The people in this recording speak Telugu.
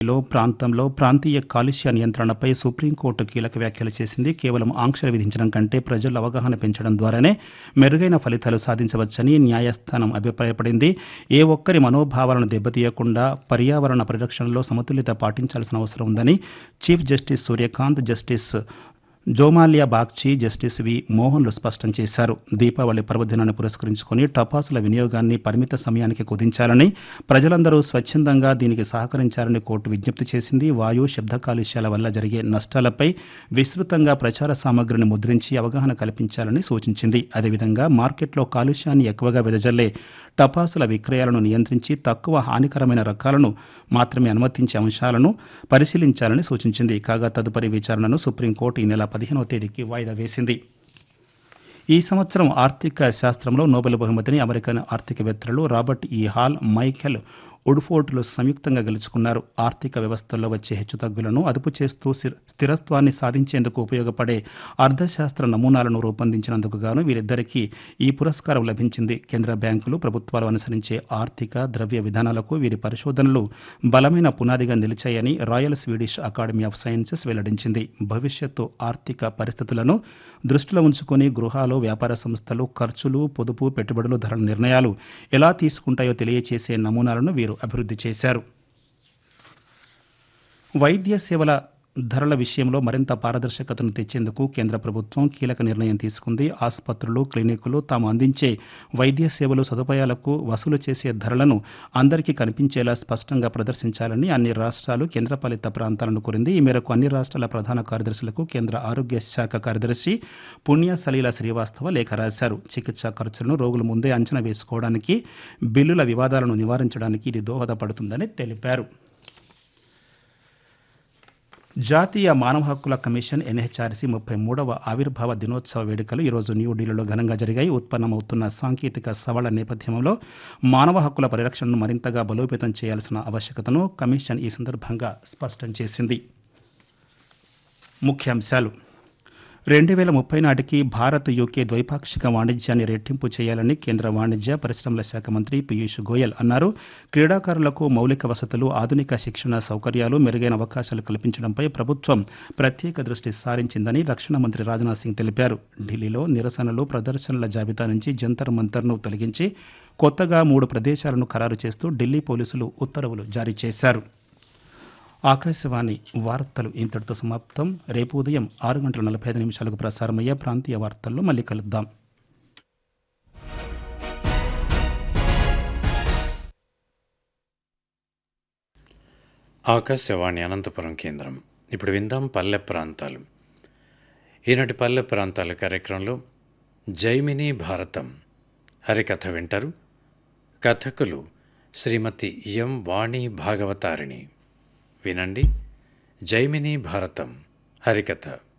లో ప్రాంతంలో ప్రాంతీయ కాలుష్య నియంత్రణపై సుప్రీంకోర్టు కీలక వ్యాఖ్యలు చేసింది కేవలం ఆంక్షలు విధించడం కంటే ప్రజల్లో అవగాహన పెంచడం ద్వారానే మెరుగైన ఫలితాలు సాధించవచ్చని న్యాయస్థానం అభిప్రాయపడింది ఏ ఒక్కరి మనోభావాలను దెబ్బతీయకుండా పర్యావరణ పరిరక్షణలో సమతుల్యత పాటించాల్సిన అవసరం ఉందని chief justice Suryakant justice Joymalya Bagchi justice V మోహన్లు స్పష్టం చేశారు దీపావళి పర్వదినాన్ని పురస్కరించుకొని టపాసుల వినియోగాన్ని పరిమిత సమయానికి కుదించాలని ప్రజలందరూ స్వచ్ఛందంగా దీనికి సహకరించాలని కోర్టు విజ్ఞప్తి చేసింది వాయు శబ్ద కాలుష్యాల వల్ల జరిగే నష్టాలపై విస్తృతంగా ప్రచార సామగ్రిని ముద్రించి అవగాహన కల్పించాలని సూచించింది అదేవిధంగా మార్కెట్లో కాలుష్యాన్ని ఎక్కువగా వెదజల్లే టపాసుల విక్రయాలను నియంత్రించి తక్కువ హానికరమైన రకాలను మాత్రమే అనుమతించే అంశాలను పరిశీలించాలని సూచించింది కాగా తదుపరి విచారణను సుప్రీంకోర్టు ఈ నెల పదిహేనవ తేదీకి వాయిదా వేసింది ఈ సంవత్సరం ఆర్థిక శాస్త్రంలో నోబెల్ బహుమతిని అమెరికన్ ఆర్థికవేత్తలు రాబర్ట్ ఈ హాల్ మైఖెల్ ఉడ్ఫోర్డ్లు సంయుక్తంగా గెలుచుకున్నారు ఆర్థిక వ్యవస్థల్లో వచ్చే హెచ్చుతగ్గులను అదుపు చేస్తూ స్థిర- స్థిరత్వాన్ని సాధించేందుకు ఉపయోగపడే అర్థశాస్త్ర నమూనాలను రూపొందించినందుకు గాను వీరిద్దరికీ ఈ పురస్కారం లభించింది కేంద్ర బ్యాంకులు ప్రభుత్వాలు అనుసరించే ఆర్థిక ద్రవ్య విధానాలకు వీరి పరిశోధనలు బలమైన పునాదిగా నిలిచాయని royal Swedish academy of sciences వెల్లడించింది భవిష్యత్తు ఆర్థిక పరిస్థితులను దృష్టిలో ఉంచుకొని గృహాలు వ్యాపార సంస్థలు ఖర్చులు పొదుపు పెట్టుబడులు ధరల నిర్ణయాలు ఎలా తీసుకుంటాయో తెలియచేసే నమూనాలను వీరు అభివృద్ధి చేశారు వైద్య సేవల ధరల విషయంలో మరింత పారదర్శకతను తెచ్చేందుకు కేంద్ర ప్రభుత్వం కీలక నిర్ణయం తీసుకుంది ఆసుపత్రులు క్లినికులు తాము అందించే వైద్య సేవలు సదుపాయాలకు వసూలు చేసే ధరలను అందరికీ కనిపించేలా స్పష్టంగా ప్రదర్శించాలని అన్ని రాష్ట్రాలు కేంద్రపాలిత ప్రాంతాలను కోరింది ఈ మేరకు అన్ని రాష్ట్రాల ప్రధాన కార్యదర్శులకు కేంద్ర ఆరోగ్య శాఖ కార్యదర్శి పుణ్య సలీల శ్రీవాస్తవ లేఖ రాశారు చికిత్సా ఖర్చులను రోగులు ముందే అంచనా వేసుకోవడానికి బిల్లుల వివాదాలను నివారించడానికి ఇది దోహదపడుతుందని తెలిపారు జాతీయ మానవ హక్కుల కమిషన్ ఎన్హెచ్ఆర్సీ ముప్పై మూడవ ఆవిర్భావ దినోత్సవ వేడుకలు ఈరోజు న్యూఢిల్లీలో ఘనంగా జరిగాయి ఉత్పన్నమవుతున్న సాంకేతిక సవాళ్ల నేపథ్యంలో మానవ హక్కుల పరిరక్షణను మరింతగా బలోపేతం చేయాల్సిన ఆవశ్యకతను కమిషన్ ఈ సందర్భంగా స్పష్టం చేసింది ముఖ్యాంశాలు రెండు వేల ముప్పై నాటికి భారత్ యూకే ద్వైపాక్షిక వాణిజ్యాన్ని రెట్టింపు చేయాలని కేంద్ర వాణిజ్య పరిశ్రమల శాఖ మంత్రి పీయూష్ గోయల్ అన్నారు క్రీడాకారులకు మౌలిక వసతులు ఆధునిక శిక్షణ సౌకర్యాలు మెరుగైన అవకాశాలు కల్పించడంపై ప్రభుత్వం ప్రత్యేక దృష్టి సారించిందని రక్షణ మంత్రి రాజ్నాథ్ సింగ్ తెలిపారు ఢిల్లీలో నిరసనలు ప్రదర్శనల జాబితా నుంచి జంతర్ మంతర్ను తొలగించి కొత్తగా మూడు ప్రదేశాలను ఖరారు చేస్తూ ఢిల్లీ పోలీసులు ఉత్తర్వులు జారీ చేశారు ఆకాశవాణి వార్తలు ఇంతటితో సమాప్తం రేపు ఉదయం ఆరు గంటల నలభై ఐదు నిమిషాలకు ప్రసారమయ్యే ప్రాంతీయ వార్తల్లో మళ్ళీ కలుద్దాం ఆకాశవాణి అనంతపురం కేంద్రం ఇప్పుడు విందాం పల్లె ప్రాంతాలు ఈనాటి పల్లె ప్రాంతాల కార్యక్రమంలో జైమిని భారతం హరికథ వింటారు కథకులు శ్రీమతి ఎం వాణి భాగవతారిణి వినండి జైమిని భారతం హరికథ